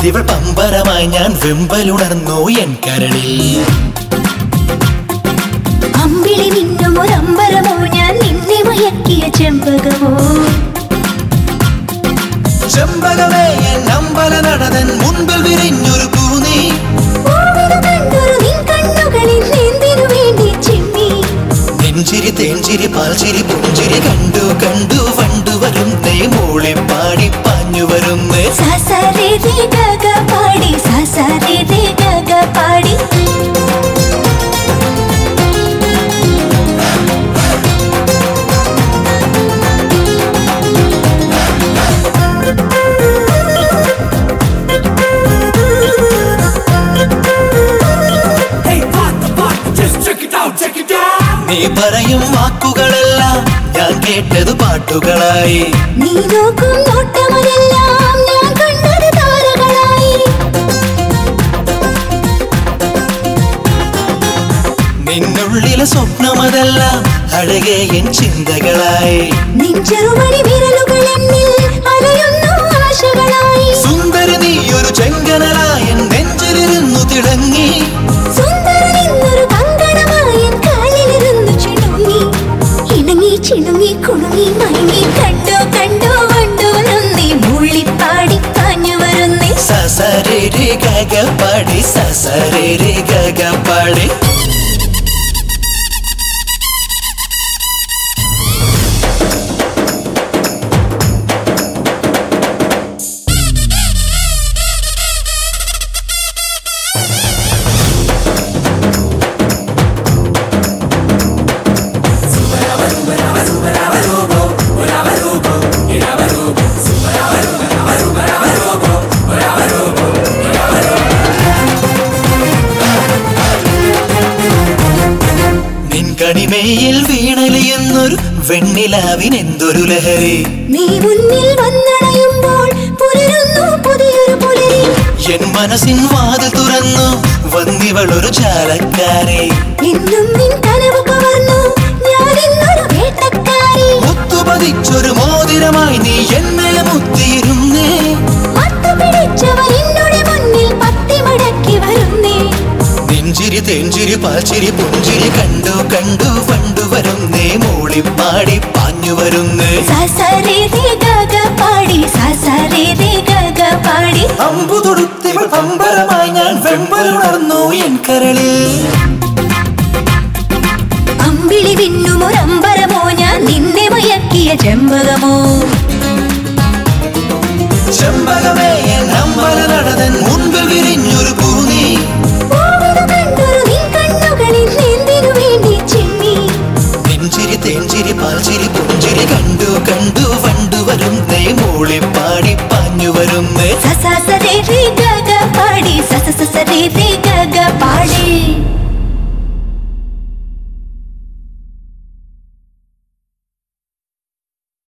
തൊടുത്തിവൾ പമ്പരമായി ഞാൻ വെമ്പലുണർന്നു എൻ കരളിൽ അമ്പിളി മിന്നും ഒരമ്പരമോ ഞാൻ നിന്നെ മയക്കിയ ചെമ്പകമോ ചെമ്പകമേ എൻ അമ്പല നടതൻ മുൻപിൽ വിരിഞ്ഞൊരു പൂനീ ഓർമ്മ കണ്ടൊരു നിൻ കണ്ണുകളിൽ എന്തിനു വേണ്ടി ചിമ്മി നെഞ്ചിരി തേഞ്ചിരി പാൽച്ചിരി പുഞ്ചിരി കണ്ടു കണ്ടു വണ്ടു വരുന്നേ മൂളി പാടി പാഞ്ഞു വരുന്നേ സാസാരേ ദേ ഗഗ പാടി സാസാരേ ദേ ഗഗ പാടി Hey, pop the pop, just check it out, check it out. നീ പറയും വാക്കുകളെല്ലാം ഞാൻ കേട്ടത് പാട്ടുകളായി നീ നോക്കും നോട്ടമതെല്ലാം ഞാൻ കണ്ടത് താരകളായി നിന്നുള്ളിലെ സ്വപ്നമതെല്ലാം അഴകെ എൻ ചിന്തകളായി നിൻ ചെറുമണി വിരലുകൾ എന്നിൽ അലയുന്നു ആശകളായി സുന്ദരി നീ ഒരു ചെങ്കനലായ നെഞ്ചിലിരുന്നു തിളങ്ങി സുന്ദരൻ ഇന്നൊരു കങ്കണമായി എൻ കാലിലിരുന്നു ചിണുങ്ങി ഇണങ്ങി ചിണുങ്ങി കുണുങ്ങി മയങ്ങി കണ്ടു കണ്ടു കൊണ്ടുവരുന്നേ മുള്ളിപ്പാടി പാഞ്ഞു വരുന്നേ സസരേ രെ ഗഗ പാടി സസരേ രെ ഗഗ പാടി നിൻ കണിമേയിൽ വീണലിയുന്നൊരു വെണ്ണിലാവിനെന്തൊരു ലഹരി നീ മുന്നിൽ വന്നണയുമ്പോൾ പുലരുന്നു പുതിയൊരു പുലരി എൻ മനസ്സിൻ വാതിൽ തുറന്നു വന്നിവളൊരു ചാലക്കാരെ എന്നും നിൻ കനവ് കവർന്നു ഞാൻ ഇന്നൊരു വേട്ടക്കാരി മുത്തുപതിച്ചൊരു മോതിരമായി നീ എന്നെ മുത്തിയിരുന്നേ മത്തു പിടിച്ചവൻ എന്നോട് മുന്നിൽ പത്തി മടക്കി വരുന്നേ നെഞ്ചിരി തേഞ്ചിരി പാച്ചിരി പുഞ്ചിരി കണ്ടു കണ്ടു പണ്ടു വരുന്നേ മൂളിപ്പാടി പാഞ്ഞു വരുന്നേ സസരേ ദേ ഗഗ പാടി സസരേ ദേ ഗഗ പാടി അമ്പു തൊടുത്തിവൾ പമ്പരമായി ഞാൻ വെമ്പലുണർന്നു എൻ കരളിൽ അമ്പിളി വിന്നും ഒരമ്പരമോ ഞാൻ നിന്നെ മയക്കിയ ചെമ്പകമോ ചെമ്പകമേ എൻ അമ്പല നടതൻ മുൻപിൽ വിരിഞ്ഞൊരു പൂനീ ഓർമ്മ കണ്ടൊരു നിൻ കണ്ണുകളിൽ എന്തിനു വേണ്ടി ചിമ്മി നെഞ്ചിരി തേഞ്ചിരി പാൽച്ചിരി പുഞ്ചിരി കണ്ടു കണ്ടു വണ്ടു വരുന്നേ മൂളിപ്പാടി പാഞ്ഞു വരുന്നേ സസ സരേ രേ ഗഗ പാടി സസ സസ രേ രേ ഗഗ പാടി